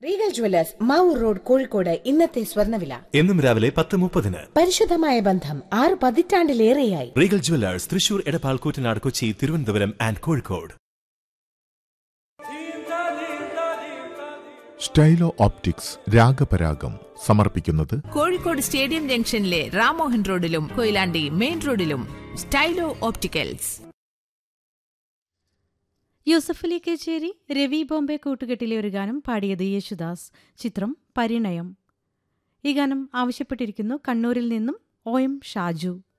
Regal jewellers Mavoor road Kozhikode ഇന്നത്തെ സ്വർണ്ണവില എന്നും രാവിലെ പത്ത് മുപ്പതിന് പരിശുദ്ധമായ ബന്ധം ആറ് പതിറ്റാണ്ടിലേറെയായി Regal jewellers Thrissur Edappal Koottanad Kochi Thiruvananthapuram and Kozhikode Stylo optics Ragaparagam സമർപ്പിക്കുന്നത് കോഴിക്കോട് സ്റ്റേഡിയം ജംഗ്ഷനിലെ റാമോഹൻ റോഡിലും കൊയിലാണ്ടി മെയിൻ റോഡിലും സ്റ്റൈലോ ഓപ്റ്റിക്കൽസ് യൂസഫ് അലി കേച്ചേരി രവി ബോംബെ കൂട്ടുകെട്ടിലെ ഒരു ഗാനം പാടിയത് യേശുദാസ് ചിത്രം പരിണയം ഈ ഗാനം ആവശ്യപ്പെട്ടിരിക്കുന്നു കണ്ണൂരിൽ നിന്നും ഒ എം ഷാജു